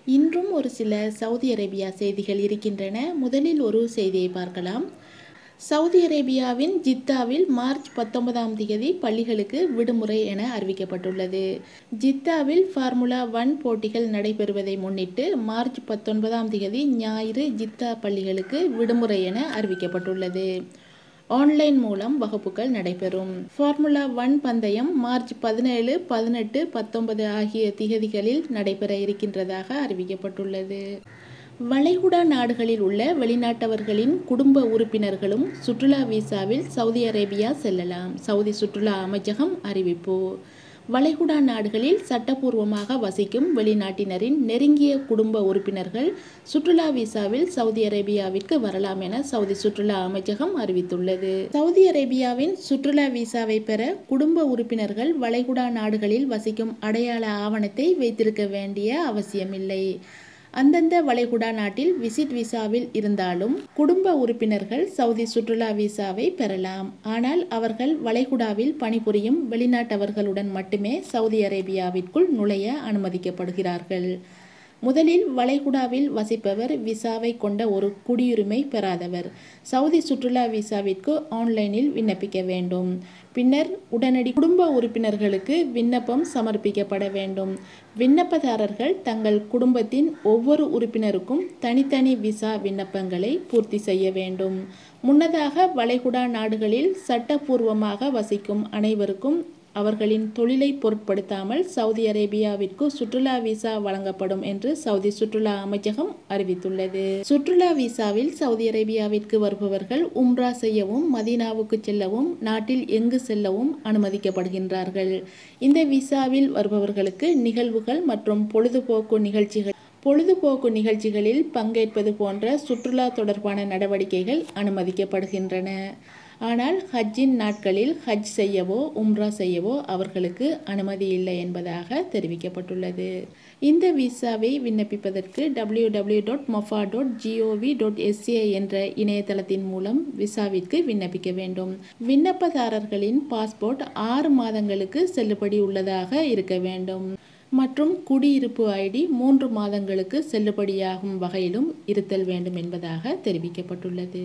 இன்றும் ஒரு சில சவுதி அரேபியா செய்திகள் இருக்கின்றன முதலில் ஒரு செய்தியை பார்க்கலாம் சவுதி அரேபியாவின் ஜித்தாவில் மார்ச் பத்தொன்பதாம் தேதி பள்ளிகளுக்கு விடுமுறை என அறிவிக்கப்பட்டுள்ளது ஜித்தாவில் ஃபார்முலா ஒன் போட்டிகள் நடைபெறுவதை முன்னிட்டு மார்ச் பத்தொன்பதாம் தேதி ஞாயிறு ஜித்தா பள்ளிகளுக்கு விடுமுறை என அறிவிக்கப்பட்டுள்ளது ஆன்லைன் மூலம் வகுப்புகள் நடைபெறும் ஃபார்முலா ஒன் பந்தயம் மார்ச் பதினேழு பதினெட்டு பத்தொன்பது ஆகிய திகதிகளில் நடைபெற இருக்கின்றதாக அறிவிக்கப்பட்டுள்ளது வளைகுடா நாடுகளில் உள்ள வெளிநாட்டவர்களின் குடும்ப உறுப்பினர்களும் சுற்றுலா விசாவில் சவுதி அரேபியா செல்லலாம் சவுதி சுற்றுலா அமைச்சகம் அறிவிப்பு வளைகுடா நாடுகளில் சட்டப்பூர்வமாக வசிக்கும் வெளிநாட்டினரின் நெருங்கிய குடும்ப உறுப்பினர்கள் சுற்றுலா விசாவில் சவுதி அரேபியாவிற்கு வரலாம் என சவுதி சுற்றுலா அமைச்சகம் அறிவித்துள்ளது சவுதி அரேபியாவின் சுற்றுலா விசாவை பெற குடும்ப உறுப்பினர்கள் வளைகுடா நாடுகளில் வசிக்கும் அடையாள ஆவணத்தை வைத்திருக்க வேண்டிய அவசியமில்லை அந்தந்த வளைகுடா நாட்டில் விசிட் விசாவில் இருந்தாலும் குடும்ப உறுப்பினர்கள் சவுதி சுற்றுலா விசாவை பெறலாம் ஆனால் அவர்கள் வளைகுடாவில் பணிபுரியும் வெளிநாட்டவர்களுடன் மட்டுமே சவுதி அரேபியாவிற்குள் நுழைய அனுமதிக்கப்படுகிறார்கள் முதலில் வளைகுடாவில் வசிப்பவர் விசாவை கொண்ட ஒரு குடியுரிமை பெறாதவர் சவுதி சுற்றுலா விசாவிற்கு ஆன்லைனில் விண்ணப்பிக்க வேண்டும் பின்னர் உடனடி குடும்ப உறுப்பினர்களுக்கு விண்ணப்பம் சமர்ப்பிக்கப்பட வேண்டும் விண்ணப்பதாரர்கள் தங்கள் குடும்பத்தின் ஒவ்வொரு உறுப்பினருக்கும் தனித்தனி விசா விண்ணப்பங்களை பூர்த்தி செய்ய வேண்டும் முன்னதாக வளைகுடா நாடுகளில் சட்டப்பூர்வமாக வசிக்கும் அனைவருக்கும் அவர்களின் தொழிலை பொருட்படுத்தாமல் சவுதி அரேபியாவிற்கு சுற்றுலா விசா வழங்கப்படும் என்று சவுதி சுற்றுலா அமைச்சகம் அறிவித்துள்ளது சுற்றுலா விசாவில் சவுதி அரேபியாவிற்கு வருபவர்கள் உம்ரா செய்யவும் மதீனாவுக்கு செல்லவும் நாட்டில் எங்கு செல்லவும் அனுமதிக்கப்படுகின்றார்கள் இந்த விசாவில் வருபவர்களுக்கு நிகழ்வுகள் மற்றும் பொழுதுபோக்கு நிகழ்ச்சிகள் பொழுதுபோக்கு நிகழ்ச்சிகளில் பங்கேற்பது போன்ற சுற்றுலா தொடர்பான நடவடிக்கைகள் அனுமதிக்கப்படுகின்றன ஆனால் ஹஜ்ஜின் நாட்களில் ஹஜ் செய்யவோ உம்ரா செய்யவோ அவர்களுக்கு அனுமதி இல்லை என்பதாக தெரிவிக்கப்பட்டுள்ளது இந்த விசாவை விண்ணப்பிப்பதற்கு W W dot MOFA dot G O V dot S A என்ற இணையதளத்தின் மூலம் விசாவிற்கு விண்ணப்பிக்க வேண்டும் விண்ணப்பதாரர்களின் பாஸ்போர்ட் ஆறு மாதங்களுக்கு செல்லுபடி உள்ளதாக இருக்க வேண்டும் மற்றும் குடியிருப்பு ஐடி மூன்று மாதங்களுக்கு செல்லுபடியாகும் வகையிலும் இருத்தல் வேண்டும் என்பதாக தெரிவிக்கப்பட்டுள்ளது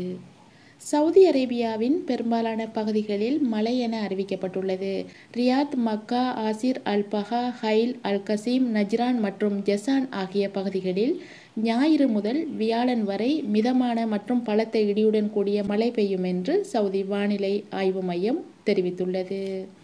சவுதி அரேபியாவின் பெரும்பாலான பகுதிகளில் மழை என அறிவிக்கப்பட்டுள்ளது ரியாத் மக்கா ஆசிர் அல் பஹா ஹைல் அல் கசீம் நஜ்ரான் மற்றும் ஜெசான் ஆகிய பகுதிகளில் ஞாயிறு முதல் வியாழன் வரை மிதமான மற்றும் பலத்த இடியுடன் கூடிய மழை பெய்யும் என்று சவுதி வானிலை ஆய்வு மையம் தெரிவித்துள்ளது